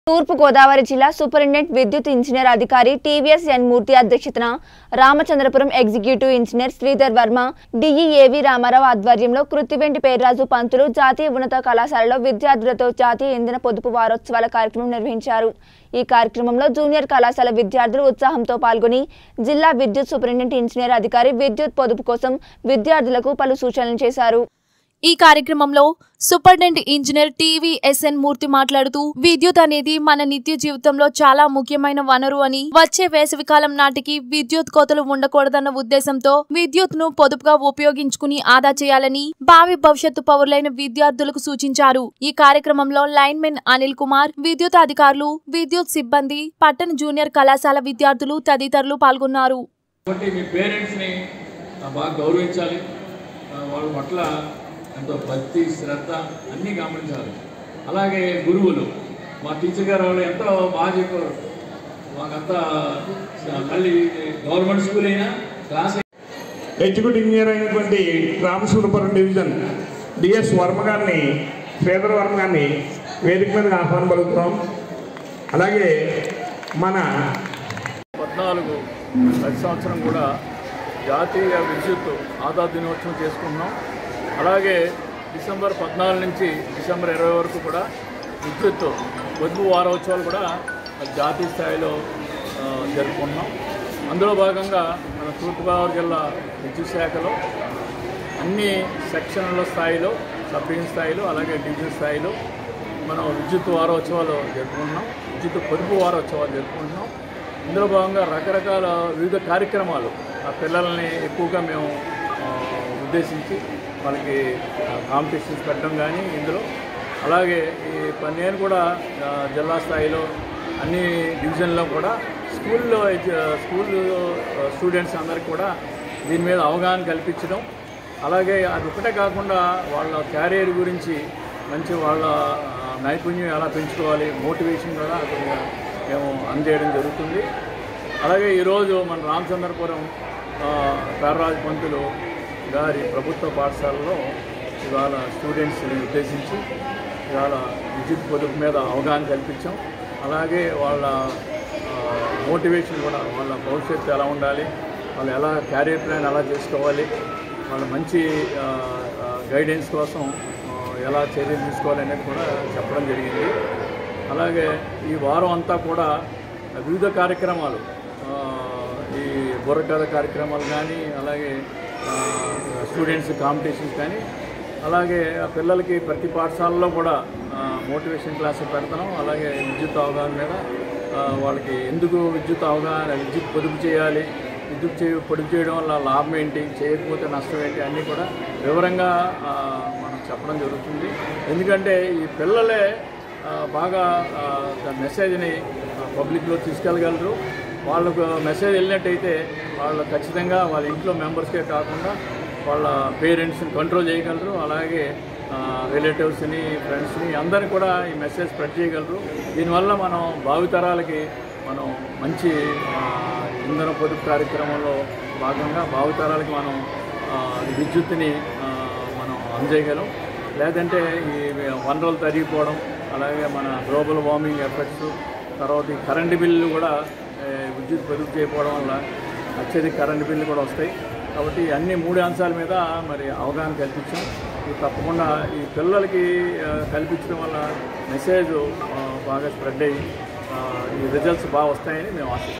తూర్పు గోదావరి జిల్లా సూపరింటెండెంట్ విద్యుత్ ఇంజనీర్ అధికారి టీవీఎస్ ఎన్ మూర్తి అధ్యక్షతన రామచంద్రపురం ఎగ్జిక్యూటివ్ ఇంజనీర్ శ్రీధర్ వర్మ డిఈఏవి రామారావు ఆధ్వర్యంలో కృత్తివెంటి పేర్రాజు పంతులు జాతీయ ఉన్నత కళాశాలలో విద్యార్థులతో జాతీయ ఇంధన పొదుపు వారోత్సవాల కార్యక్రమం నిర్వహించారు ఈ కార్యక్రమంలో జూనియర్ కళాశాల విద్యార్థులు ఉత్సాహంతో పాల్గొని జిల్లా విద్యుత్ సూపరింటెండెంట్ ఇంజనీర్ అధికారి విద్యుత్ పొదుపు కోసం విద్యార్థులకు పలు సూచనలు చేశారు ఈ కార్యక్రమంలో superintendent engineer TV SN Murthy మాట్లాడుతూ విద్యుత్ అనేది మన నిత్య జీవితంలో చాలా ముఖ్యమైన వనరు అని వచ్చే వేసవికాలం నాటికి విద్యుత్ కోతలు ఉండకూడదన్న ఉద్దేశంతో విద్యుత్ ను పొదుపుగా ఉపయోగించుకుని ఆదా చేయాలని భావి భవిష్యత్తు పౌరులైన విద్యార్థులకు సూచించారు ఈ కార్యక్రమంలో లైన్మెన్ అనిల్ కుమార్ విద్యుత్ అధికారులు విద్యుత్ సిబ్బంది పట్టణ జూనియర్ కళాశాల విద్యార్థులు తదితరులు పాల్గొన్నారు కాబట్టి మీ పేరెంట్స్ని ఆ, బాగా గౌరవించాలి ఆ, వాళ్ళ పట్ల ఎంతో భక్తి శ్రద్ధ అన్నీ గమనించాలి అలాగే గురువులు మా టీచర్ గారు వాళ్ళు ఎంతో బాగా చెప్పారు మాకంతా స- మళ్ళీ గవర్నమెంట్ స్కూల్ అయినా క్లాస్ ఎగ్జిక్యూటివ్ ఇంజనీర్ అయినటువంటి రామచంద్రపురం డివిజన్ డిఎస్ వర్మ గారిని శ్రీధర్ వర్మ గారిని వేదిక మీదకి ఆహ్వానం పలుకుతున్నాం అలాగే మన పద్నాలుగు ప్రతి సంవత్సరం కూడా జాతీయ విద్యుత్ ఆదా దినోత్సవం చేసుకుంటున్నాం అలాగే డిసెంబర్ పద్నాలుగు నుంచి డిసెంబర్ ఇరవై వరకు కూడా విద్యుత్ పొదుపు వారోత్సవాలు కూడా జాతీయ స్థాయిలో ఆ, జరుపుకుంటున్నాం అందులో భాగంగా మన తూర్పుగోదావరి జిల్లా విద్యుత్ శాఖలో అన్ని సెక్షన్ల స్థాయిలో సబ్ డివిజన్ స్థాయిలో అలాగే డివిజన్ స్థాయిలో మనం విద్యుత్ వారోత్సవాలు జరుపుకుంటున్నాం విద్యుత్ పొదుపు వారోత్సవాలు జరుపుకుంటున్నాం ఇందులో భాగంగా రకరకాల వివిధ కార్యక్రమాలు ఆ పిల్లల్ని ఎక్కువగా మేము ఆ, ఉద్దేశించి వాళ్ళకి కాంపిటీషన్స్ పెట్టడం కానీ ఇందులో అలాగే ఈ ప- నేను కూడా ఆ, జిల్లా స్థాయిలో అన్ని డివిజన్లో కూడా స్కూల్లో ఎడ్యు- స్కూల్ స్టూడెంట్స్ అందరికి కూడా దీని మీద అవగాహన కల్పించడం అలాగే అది ఒకటే కాకుండా వాళ్ళ క్యారియర్ గురించి మంచి వాళ్ళ ఆ, నైపుణ్యం ఎలా పెంచుకోవాలి మోటివేషన్ కూడా కొద్దిగా మేము అందజేయడం జరుగుతుంది అలాగే ఈరోజు మన రామచంద్రపురం ఆ, పేర్రాజు పంతులు గారి ప్రభుత్వ పాఠశాలలో ఇవాళ స్టూడెంట్స్ని ఉద్దేశించి ఇవాళ విద్యుత్ పొదుపు మీద అవగాహన కల్పించాం అలాగే వాళ్ళ మోటివేషన్ కూడా వాళ్ళ భవిష్యత్తు ఎలా ఉండాలి వాళ్ళు ఎలా క్యారియర్ ప్లాన్ ఎలా చేసుకోవాలి వాళ్ళ మంచి గైడెన్స్ కోసం ఆ, ఎలా చర్యలు తీసుకోవాలి అనేది కూడా చెప్పడం జరిగింది అలాగే ఈ వారం అంతా కూడా వివిధ కార్యక్రమాలు ఆ, ఈ బుర్రకథ కార్యక్రమాలు కానీ అలాగే ఆ, స్టూడెంట్స్ కాంపిటీషన్స్ కానీ అలాగే ఆ పిల్లలకి ప్రతి పాఠశాలలో కూడా ఆ, మోటివేషన్ క్లాసులు పెడతాం అలాగే విద్యుత్ అవగాహన మీద ఆ, వాళ్ళకి ఎందుకు విద్యుత్ అవగాహన విద్యుత్ పొదుపు చేయాలి విద్యుత్ చే పొదుపు చేయడం వల్ల లాభం ఏంటి చేయకపోతే నష్టం ఏంటి అన్నీ కూడా వివరంగా ఆ, మనం చెప్పడం జరుగుతుంది ఎందుకంటే ఈ పిల్లలే ఆ, బాగా ఆ, ద మెసేజ్ని ఆ, పబ్లిక్లో తీసుకెళ్ళగలరు వాళ్ళకు మెసేజ్ వెళ్ళినట్టయితే వాళ్ళు ఖచ్చితంగా వాళ్ళ ఇంట్లో మెంబర్స్కే కాకుండా వాళ్ళ పేరెంట్స్ని కంట్రోల్ చేయగలరు అలాగే రిలేటివ్స్ని ఫ్రెండ్స్ని అందరిని కూడా ఈ మెసేజ్ స్ప్రెడ్ చేయగలరు దీనివల్ల మనం భావితరాలకి మనం మంచి ఆ, ఇంధన పొదుపు కార్యక్రమంలో భాగంగా భావితరాలకి మనం ఆ, విద్యుత్తుని ఆ, మనం అందజేయగలం లేదంటే ఈ వనరులు తరిగిపోవడం అలాగే మన గ్లోబల్ వార్మింగ్ ఎఫెక్ట్స్ తర్వాత ఈ కరెంటు బిల్లు కూడా ఏ, విద్యుత్ పొదుపు చేయకపోవడం వల్ల అత్యధిక కరెంటు బిల్లు కూడా వస్తాయి కాబట్టి ఈ అన్ని మూడు అంశాల మీద మరి అవగాహన కల్పించాం ఇది తప్పకుండా ఈ పిల్లలకి ఆ, కల్పించడం వల్ల మెసేజ్ ఆ, బాగా స్ప్రెడ్ అయ్యి ఆ, ఈ రిజల్ట్స్ బాగా వస్తాయని మేము ఆశిస్తాం